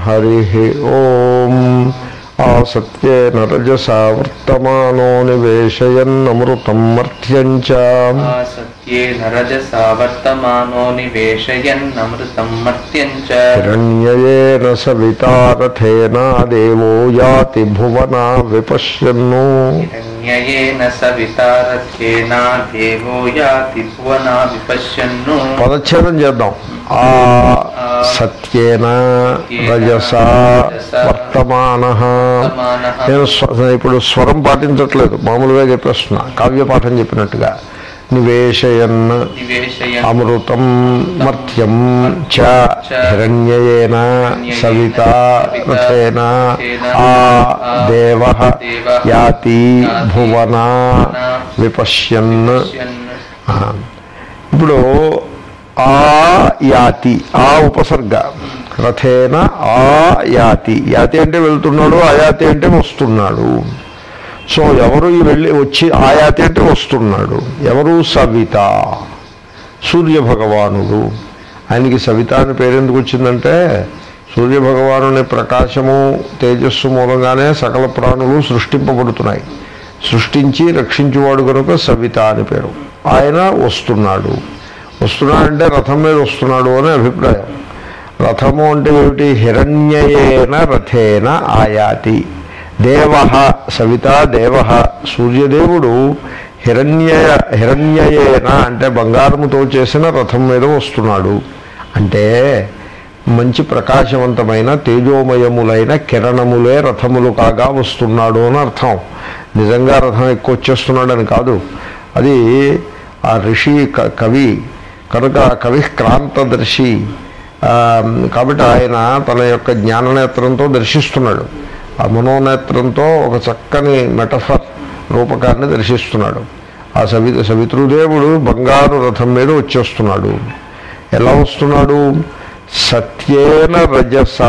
హరి ఓం ఆసత్యేన రజసా వర్తమానో నివేశయన్నమృతం మర్త్యం చ సత్యేన రజసా వర్తమానో నివేశయన్నమృతం మర్త్యం చ హిరణ్యయేన సవితారథేన దేవో యాతి భువనా విపశ్యన్ను హిరణ్యయేన సవితారథ్యేన దేవో యాతి భువనా విపశ్యన్ను పదచ్ఛేదం చేద్దాం ఆ సత్యేన రజసా వర్తమాన వర్తమానః నేను స్వ- ఇప్పుడు స్వరం పాటించట్లేదు మామూలుగా చెప్పేస్తున్నా కావ్యపాఠం చెప్పినట్టుగా నివేశయన్ నివేశయన్ అమృతం మర్త్యం చ హిరణ్యయేన సవిత రథేన ఆ దేవ యాతి భువన విపశ్యన్ విపశ్యన్ ఆ. ఇప్పుడు ఆ యాతి ఆ ఉపసర్గ రథేన ఆ యాతి యాతి అంటే వెళ్తున్నాడు ఆయాతి అంటే వస్తున్నాడు సో ఎవరు ఈ వెళ్ళి వచ్చి ఆయాతి అంటే వస్తున్నాడు ఎవరు సవిత సూర్య భగవానుడు ఆయనకి సవిత అని పేరెందుకు వచ్చిందంటే సూర్య భగవానుని ప్రకాశము తేజస్సు మూలంగానే సకల ప్రాణులు సృష్టింపబడుతున్నాయి సృష్టించి రక్షించువాడు కనుక సవిత అని పేరు ఆయన వస్తున్నాడు వస్తున్నాడంటే రథం మీద వస్తున్నాడు అనే అభిప్రాయం రథము అంటే ఏమిటి హిరణ్యయేన రథేన ఆయాతి దేవ సవిత దేవ సూర్యదేవుడు హిరణ్య హిరణ్యయేన అంటే బంగారముతో చేసిన రథం మీద వస్తున్నాడు అంటే మంచి ప్రకాశవంతమైన తేజోమయములైన కిరణములే రథములు కాగా వస్తున్నాడు అని అర్థం నిజంగా రథం ఎక్కువ వచ్చేస్తున్నాడని కాదు అది ఆ ఋషి క- కవి కనుక కవి క్రాంతదర్శి ఆ, కాబట్టి ఆయన తన యొక్క జ్ఞాననేత్రంతో దర్శిస్తున్నాడు ఆ మనోనేత్రంతో ఒక చక్కని మెటఫర్ రూపకాన్ని దర్శిస్తున్నాడు ఆ సవి సవితృదేవుడు బంగారు రథం మీద వచ్చేస్తున్నాడు ఎలా వస్తున్నాడు సత్యేన రజస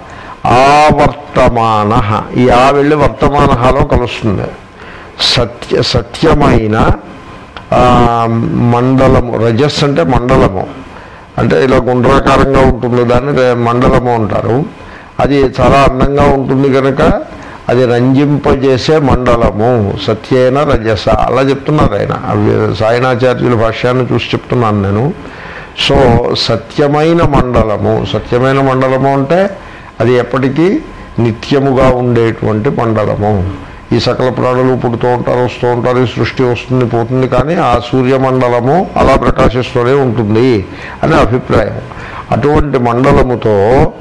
ఆవర్తమాన ఈ ఆ వెళ్ళి వర్తమానలో కలుస్తుంది సత్య సత్యమైన ఆ, మండలము రజస్ అంటే మండలము అంటే ఇలా గుండ్రాకారంగా ఉంటుంది దాన్ని రే- మండలము అంటారు అది చాలా అందంగా ఉంటుంది కనుక అది రంజింపజేసే మండలము సత్యేన రజస అలా చెప్తున్నారు ఆయన అవి సాయనాచార్యుల భాష్యాన్ని చూసి చెప్తున్నాను నేను సో సత్యమైన మండలము సత్యమైన మండలము అంటే అది ఎప్పటికీ నిత్యముగా ఉండేటువంటి మండలము ఈ సకల ప్రాణులు పుడుతూ ఉంటారు వస్తూ ఉంటారు ఈ సృష్టి వస్తుంది పోతుంది కానీ ఆ సూర్యమండలము అలా ప్రకాశిస్తూనే ఉంటుంది అనే అభిప్రాయం అటువంటి మండలముతో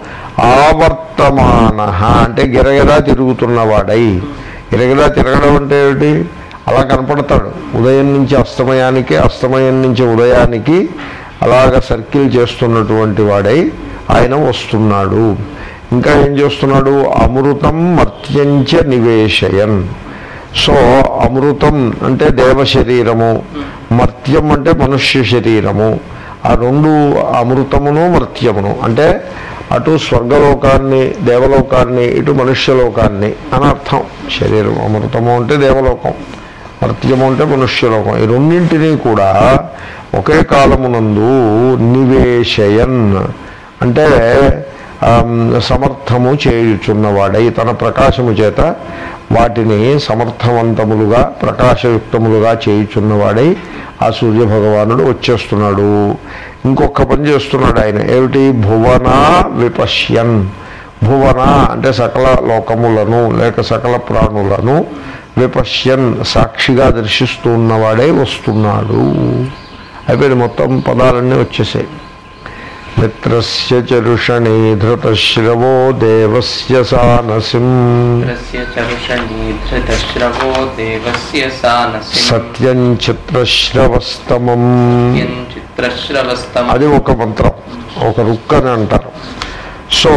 ఆవర్తమాన అంటే గిరగిరా తిరుగుతున్నవాడై గిరగిరా తిరగడం అంటే ఏమిటి అలా కనపడతాడు ఉదయం నుంచి అస్తమయానికి అస్తమయం నుంచి ఉదయానికి అలాగ సర్కిల్ చేస్తున్నటువంటి వాడై ఆయన వస్తున్నాడు ఇంకా ఏం చేస్తున్నాడు అమృతం మర్త్యంచ నివేశయన్ సో అమృతం అంటే దేవ శరీరము మర్త్యం అంటే మనుష్య శరీరము ఆ రెండు అమృతమును మర్త్యమును అంటే అటు స్వర్గలోకాన్ని దేవలోకాన్ని ఇటు మనుష్యలోకాన్ని అని అర్థం శరీరం అమృతము అంటే దేవలోకం మర్త్యము అంటే మనుష్యలోకం ఈ రెండింటినీ కూడా ఒకే కాలమునందు నివేశయన్ అంటే ఆమ్, సమర్థము చేయుచున్నవాడై తన ప్రకాశము చేత వాటిని సమర్థవంతములుగా ప్రకాశయుక్తములుగా చేయుచున్నవాడై ఆ సూర్య భగవానుడు వచ్చేస్తున్నాడు ఇంకొక పని చేస్తున్నాడు ఆయన ఏమిటి భువన విపశ్యన్ భువన అంటే సకల లోకములను లేక సకల ప్రాణులను విపశ్యన్ సాక్షిగా దర్శిస్తూ ఉన్నవాడే వస్తున్నాడు అయిపోయింది మొత్తం పదాలన్నీ వచ్చేసాయి మిత్రస్య చరుషణీ ధృతశ్రవో దేవస్య సానసిం ఇంద్రస్య చరుషణీ ధృతశ్రవో దేవస్య సానసి సత్యం చిత్రశ్రవస్తమం సత్యం చిత్రశ్రవస్తం అది ఒక మంత్రం ఒక రుక్ అని అంటారు సో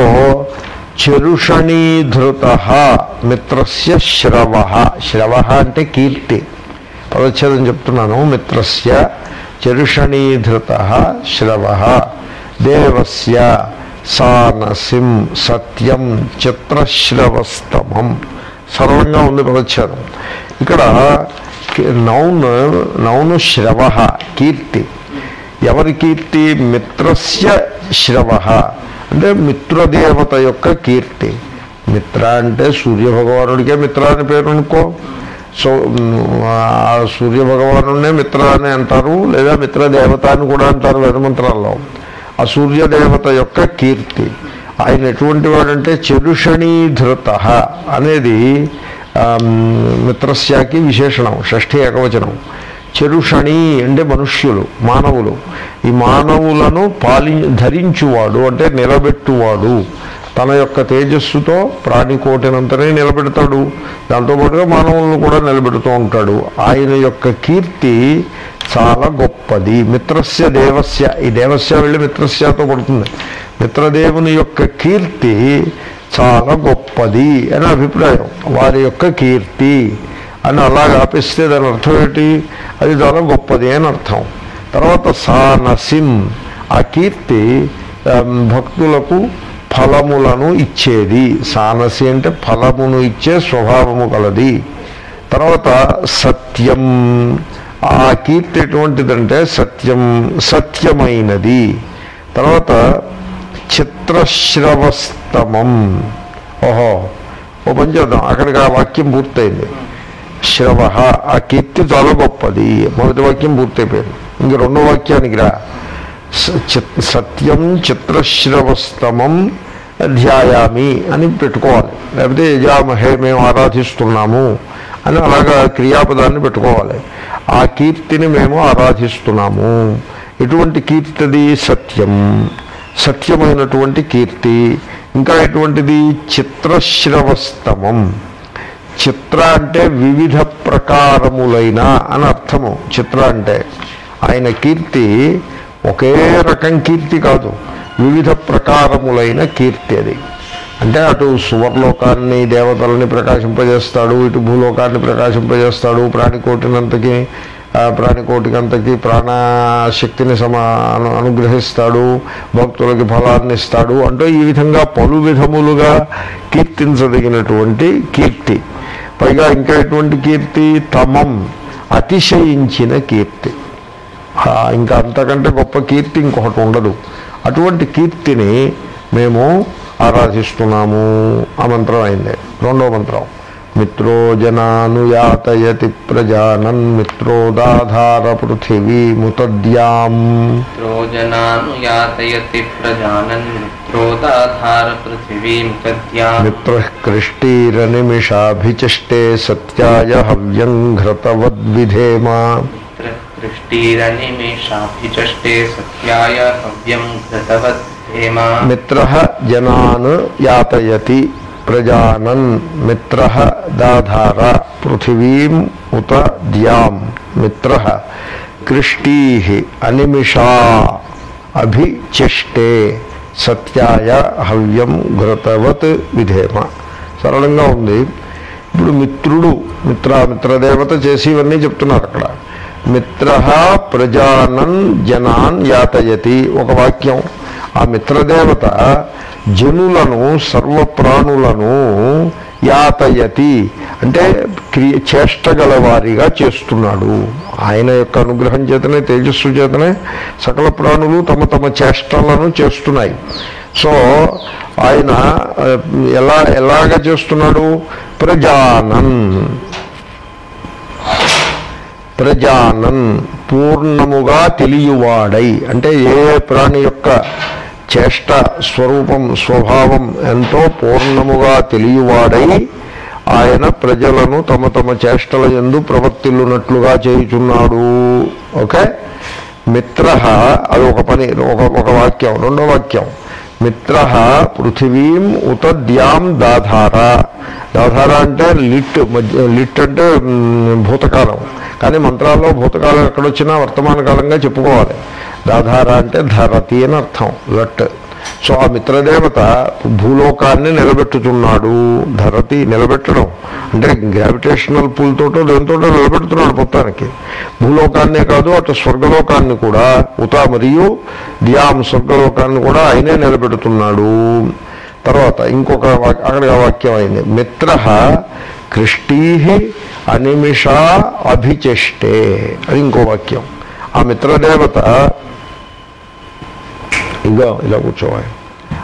చరుషణీధృత మిత్రస్య శ్రవ శ్రవ అంటే కీర్తి పదచ్ఛేదం చెప్తున్నాను మిత్రస్య చరుషణీధృత శ్రవ దేవస్య సానసిం సత్యం చిత్రశ్రవస్తమం సరళంగా ఉంది పదచ్ఛేదం ఇక్కడ నౌన్ నౌను శ్రవ కీర్తి ఎవరి కీర్తి మిత్రస్య శ్రవ అంటే మిత్రదేవత యొక్క కీర్తి మిత్ర అంటే సూర్యభగవానుడికే మిత్ర అని పేరు అనుకో సో ఉమ్, ఆ సూర్యభగవానుడే మిత్ర అని అంటారు లేదా మిత్రదేవత అని కూడా అంటారు వేదమంత్రాల్లో ఆ సూర్యదేవత యొక్క కీర్తి ఆయన ఎటువంటి వాడంటే చరుషణీధృత అనేది ఆమ్, మిత్రస్యాకి విశేషణం షష్ఠీ ఏకవచనం చెరుషణి అంటే మనుష్యులు మానవులు ఈ మానవులను పాలి ధరించువాడు అంటే నిలబెట్టువాడు తన యొక్క తేజస్సుతో ప్రాణికోటినంతనే నిలబెడతాడు దాంతోపాటుగా మానవులను కూడా నిలబెడుతూ ఉంటాడు ఆయన యొక్క కీర్తి చాలా గొప్పది మిత్రస్య దేవస్య ఈ దేవస్య వెళ్ళి మిత్రస్యతో పడుతుంది మిత్రదేవుని యొక్క కీర్తి చాలా గొప్పది అని అభిప్రాయం వారి యొక్క కీర్తి అని అలాగ ఆపిస్తే దాని అర్థం ఏంటి అది చాలా గొప్పది అని అర్థం తర్వాత సానసిం ఆ కీర్తి ఆమ్, భక్తులకు ఫలములను ఇచ్చేది సానసి అంటే ఫలమును ఇచ్చే స్వభావము కలది తర్వాత సత్యం ఆ కీర్తి ఎటువంటిదంటే సత్యం సత్యమైనది తర్వాత చిత్రశ్రవస్తమం ఓహో ఓ పని చేద్దాం అక్కడికి ఆ వాక్యం పూర్తయింది శ్రవ ఆ కీర్తి చాలా గొప్పది మొదటి వాక్యం పూర్తయిపోయింది ఇంక రెండో వాక్యానికి రా స- చిత్- సత్యం చిత్రశ్రవస్తమం ధ్యాయామి అని పెట్టుకోవాలి లేకపోతే యజామహే మేము ఆరాధిస్తున్నాము అని అలాగా క్రియాపదాన్ని పెట్టుకోవాలి ఆ కీర్తిని మేము ఆరాధిస్తున్నాము ఎటువంటి కీర్తిది సత్యం సత్యమైనటువంటి కీర్తి ఇంకా ఎటువంటిది చిత్రశ్రవస్తమం చిత్ర అంటే వివిధ ప్రకారములైన అని అర్థము చిత్ర అంటే ఆయన కీర్తి ఒకే రకం కీర్తి కాదు వివిధ ప్రకారములైన కీర్తి అది అంటే అటు సువర్లోకాన్ని దేవతలని ప్రకాశింపజేస్తాడు ఇటు భూలోకాన్ని ప్రకాశింపజేస్తాడు ప్రాణికోటినంతకి ఆ ప్రాణికోటికి అంతకి ప్రాణశక్తిని సమా అను- అనుగ్రహిస్తాడు భక్తులకి ఫలాన్ని ఇస్తాడు అంటే ఈ విధంగా పలు విధములుగా కీర్తించదగినటువంటి కీర్తి పైగా ఇంకా ఎటువంటి కీర్తి తమం అతిశయించిన కీర్తి ఆ, ఇంకా అంతకంటే గొప్ప కీర్తి ఇంకొకటి ఉండదు అటువంటి కీర్తిని మేము ఆరాధిస్తున్నాము ఆ మంత్రం అయింది రెండో మంత్రం మిత్రో జనానుయాతయతి ప్రజానన్ మిత్రోదాధార పృథివీ ముతద్యాం త్రోజనానుయాతయతి ప్రజానన్ మిత్రోదాధార పృథివీం కద్యాం మిత్ర కృష్టీరనిమిషాభిచష్టే సత్యాయ హవ్యం ఘృతవద్విధేమా దృష్టిరనిమేషాభిచష్టే సత్యాయ హవ్యం ఘృతవద్ధేమా మిత్ర జనాన్ యాతయతి ప్రజానన్ మిత్ర దాధార పృథివీం ఉత ద్యాం మిత్ర కృష్టీ అనిమిషా అభిచిష్టే సత్యాయ హవ్యం ఘృతవత్ విధేమ సరళంగా ఉంది ఇప్పుడు మిత్రుడు మిత్ర మిత్రదేవత చేసి ఇవన్నీ చెప్తున్నారు అక్కడ మిత్ర ప్రజానన్ జనాన్ యాతయతి ఒక వాక్యం ఆ మిత్రదేవత జనులను సర్వప్రాణులను యాతయతి అంటే క్రియ చేష్టగల వారిగా చేస్తున్నాడు ఆయన యొక్క అనుగ్రహం చేతనే తేజస్సు చేతనే సకల ప్రాణులు తమ తమ చేష్టలను చేస్తున్నాయి సో ఆయన ఆ, ఎలా ఎలాగ చేస్తున్నాడు ప్రజానన్ ప్రజానన్ పూర్ణముగా తెలియవాడై అంటే ఏ ప్రాణి యొక్క చేష్ట స్వరూపం స్వభావం ఎంతో పూర్ణముగా తెలియవాడై ఆయన ప్రజలను తమ తమ చేష్టల ఎందు ప్రవర్తిల్లునట్లుగా చేయుచున్నాడు ఓకే మిత్ర అది ఒక పని ఒక ఒక వాక్యం రెండో వాక్యం మిత్ర పృథివీం ఉత ద్యాం దాధార దాధార అంటే లిట్ మధ్య లిట్ అంటే మ్, భూతకాలం కానీ మంత్రాల్లో భూతకాలం ఎక్కడొచ్చినా వర్తమాన కాలంగా చెప్పుకోవాలి దాధార అంటే ధరతి అని అర్థం లట్ సో ఆ మిత్రదేవత భూలోకాన్ని నిలబెట్టుతున్నాడు ధరతి నిలబెట్టడం అంటే గ్రావిటేషనల్ పుల్ తోటో దేనితోటో నిలబెడుతున్నాడు మొత్తానికి భూలోకాన్నే కాదు అటు స్వర్గలోకాన్ని కూడా ఉత మరియు దియాం స్వర్గలోకాన్ని కూడా ఆయనే నిలబెడుతున్నాడు తర్వాత ఇంకొక వాక్- అక్కడ ఆ వాక్యం అయింది మిత్ర కృష్టీ అనిమిషా అభిచెష్టే అది ఇంకో వాక్యం ఆ మిత్రదేవత ఇంకా ఇలా కూర్చోవాలి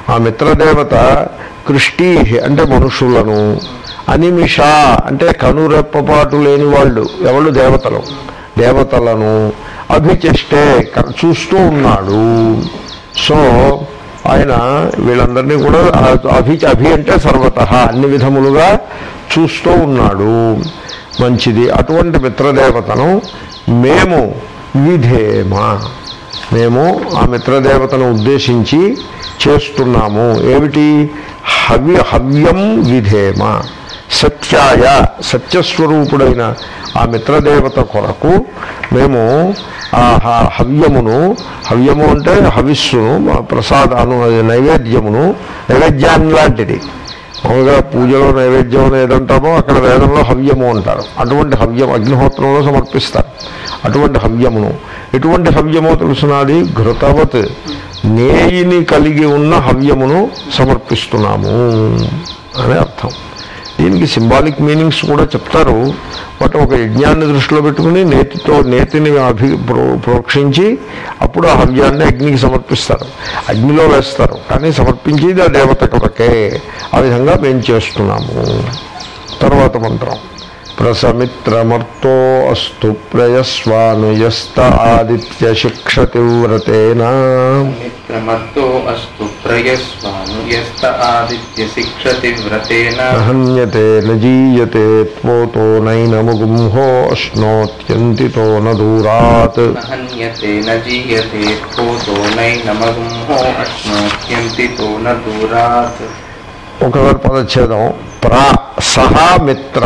ఆ మిత్రదేవత కృష్టీ అంటే మనుషులను అనిమిష అంటే కనురెప్పపాటు లేని వాళ్ళు ఎవళ్ళు దేవతలు దేవతలను అభిచేష్టే క- చూస్తూ ఉన్నాడు సో ఆయన వీళ్ళందరినీ కూడా ఆ- అభి అభి అంటే సర్వత అన్ని విధములుగా చూస్తూ ఉన్నాడు మంచిది అటువంటి మిత్రదేవతను మేము విధేమ మేము ఆ మిత్రదేవతను ఉద్దేశించి చేస్తున్నాము ఏమిటి హవ్య హవ్యం విధేమ సత్యాయ సత్యస్వరూపుడైన ఆ మిత్రదేవత కొరకు మేము ఆ హ- హవ్యమును హవ్యము అంటే హవిస్సును ఆ ప్రసాదాను అది నైవేద్యమును నైవేద్యాన్ని లాంటిది మామూలుగా పూజలో నైవేద్యం ఏదంటామో అక్కడ వేదంలో హవ్యము అంటారు అటువంటి హవ్యం అగ్నిహోత్రంలో సమర్పిస్తారు అటువంటి హవ్యమును ఎటువంటి హవ్యమో తెలుసున్నది ఘృతవత్ నేయిని కలిగి ఉన్న హవ్యమును సమర్పిస్తున్నాము అనే అర్థం దీనికి సింబాలిక్ మీనింగ్స్ కూడా చెప్తారు బట్ ఒక యజ్ఞాన్ని దృష్టిలో పెట్టుకుని నేతితో నేతిని అభి ప్రో- ప్రోక్షించి అప్పుడు ఆ హవ్యాన్ని అగ్నికి సమర్పిస్తారు అగ్నిలో వేస్తారు కానీ సమర్పించేది ఆ దేవత కొరకే ఆ విధంగా మేము చేస్తున్నాము తర్వాత మంత్రం ప్రసమిత్రమర్తో అస్తు ప్రయస్వానుయస్త ఆదిత్య శిక్షతి వ్రతేనా మిత్రమర్తో అస్తు ప్రయస్వాను యస్త ఆదిత్య శిక్షతి వ్రతేన హన్యతే నజీయతే త్వోతో నైనముగుంహో అశ్నోత్యంతితో నూరాత్ హన్యతే న జీయతే కోతో నైనమగుంహో అశ్నోత్యంతితో న దూరాత్ ఒకసారి పదచ్ఛేదం ప్రా సహా మిత్ర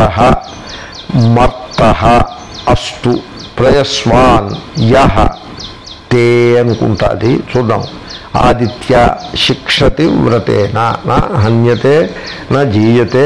మర్త అస్తు ప్రయస్వాన్ యహ తే అనుకుంటుంది చూద్దాం ఆదిత్య శిక్షతి వ్రతేన నా హన్యతే నా జీయతే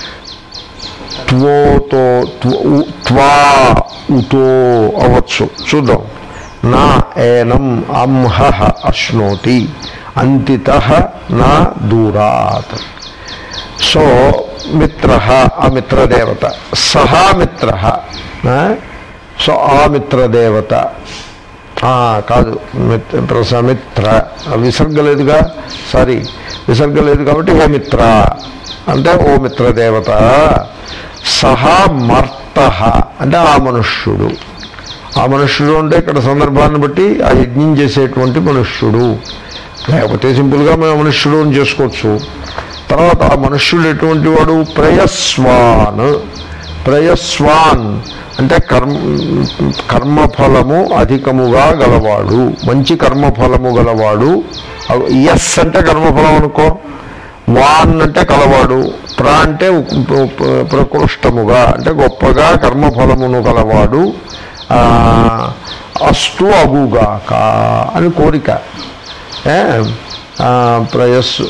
త్వోతో త్వ- ఉ- త్వా ఉతో అవ్వచ్చు చూద్దాం నా ఏనం అంహ అశ్నోతి అంతిత నా దూరాత్ సో మిత్ర ఆ మిత్రదేవత సహా మిత్ర సో ఆ మిత్రదేవత ఆ, కాదు మిత్ర సమిత్ర విసర్గ లేదుగా సారీ విసర్గ లేదు కాబట్టి ఓ మిత్ర అంటే ఓ మిత్రదేవత సహా మర్త అంటే ఆ మనుష్యుడు ఆ మనుష్యుడు అంటే ఇక్కడ సందర్భాన్ని బట్టి ఆ యజ్ఞం చేసేటువంటి మనుష్యుడు లేకపోతే సింపుల్గా మేము మనుష్యుడు అని చేసుకోవచ్చు తర్వాత ఆ మనుష్యుడు ఎటువంటి వాడు ప్రయస్వాన్ ప్రయస్వాన్ అంటే కర్మ కర్మఫలము అధికముగా గలవాడు మంచి కర్మఫలము గలవాడు ఎస్ అంటే కర్మఫలం అనుకో వాన్ అంటే కలవాడు ప్ర అంటే ఉ- ఉ- ప్రకృష్టముగా అంటే గొప్పగా కర్మఫలమును గలవాడు ఆ, అస్తు అగుగాక అని కోరిక ఏ? ఆ, ప్రయస్సు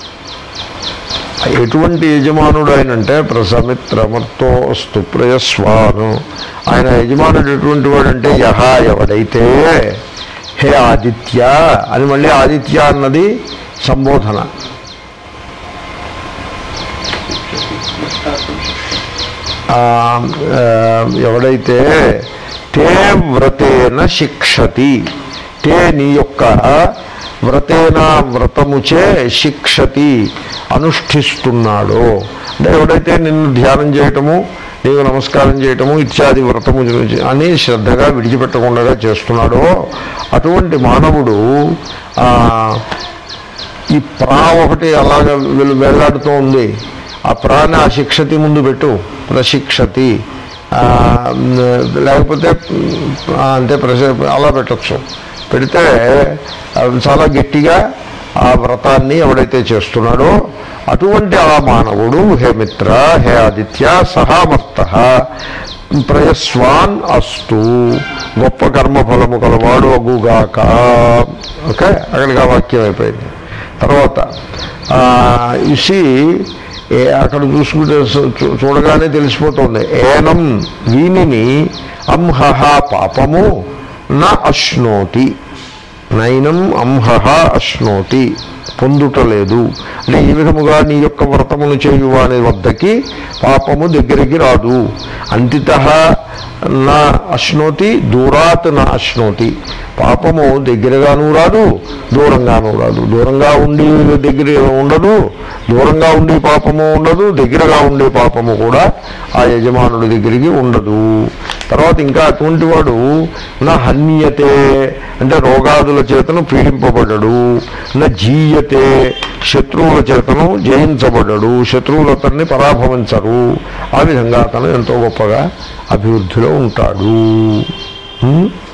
ఎటువంటి యజమానుడు ఆయనంటే ప్రసమిత్రమర్తో అస్తు ప్రయస్వాను ఆయన యజమానుడు ఎటువంటి వాడంటే యహ ఎవడైతే హే ఆదిత్య అని మళ్ళీ ఆదిత్య అన్నది సంబోధన ఆ, ఆ, ఎవడైతే తే వ్రతేన శిక్షతి తే నీ యొక్క వ్రతేన వ్రతముచే శిక్షతి అనుష్ఠిస్తున్నాడో అంటే ఎవడైతే నిన్ను ధ్యానం చేయటము నీకు నమస్కారం చేయటము ఇత్యాది వ్రతము అని శ్రద్ధగా విడిచిపెట్టకుండా చేస్తున్నాడో అటువంటి మానవుడు ఆ, ఈ ప్రా ఒకటి అలాగ వెల్- వెళ్లాడుతూ ఉంది ఆ ప్రాణ ఆ శిక్షతి ముందు పెట్టు ప్రశిక్షతి ఆ, లేకపోతే ఆ, అంతే ప్రశ అలా పెట్టచ్చు పెడితే అది చాలా గట్టిగా ఆ వ్రతాన్ని ఎవడైతే చేస్తున్నాడో అటువంటి ఆ మానవుడు హే మిత్ర హే ఆదిత్య సహామర్త ప్రయస్వాన్ అస్తు గొప్ప కర్మఫలము కలవాడు అగుగాక ఓకే అక్కడికి ఆ వాక్యం అయిపోయింది తర్వాత ఇసి ఏ అక్కడ చూసుకుంటే చూ- చూ- చూడగానే తెలిసిపోతుంది ఏనం వీనిని అంహహ పాపము నా అశ్నోతి నైనం అంహహ అశ్నోతి పొందుటలేదు అంటే ఈ విధముగా నీ యొక్క వ్రతమును చేయువాని వద్దకి పాపము దగ్గరికి రాదు అంతిత నా అశ్నోతి దూరాత్ నా అశ్నోతి పాపము దగ్గరగాను రాదు దూరంగాను రాదు దూరంగా ఉండి దగ్గర ఉండదు దూరంగా ఉండి పాపము ఉండదు దగ్గరగా ఉండే పాపము కూడా ఆ యజమానుడి దగ్గరికి ఉండదు తర్వాత ఇంకా అటువంటి వాడు నా హన్యతే అంటే రోగాదుల చేతను పీడింపబడ్డాడు నా జీయతే శత్రువుల చేతను జయించబడ్డాడు శత్రువులు అతన్ని పరాభవించరు ఆ విధంగా అతను ఎంతో గొప్పగా అభివృద్ధిలో ఉంటాడు ఉం?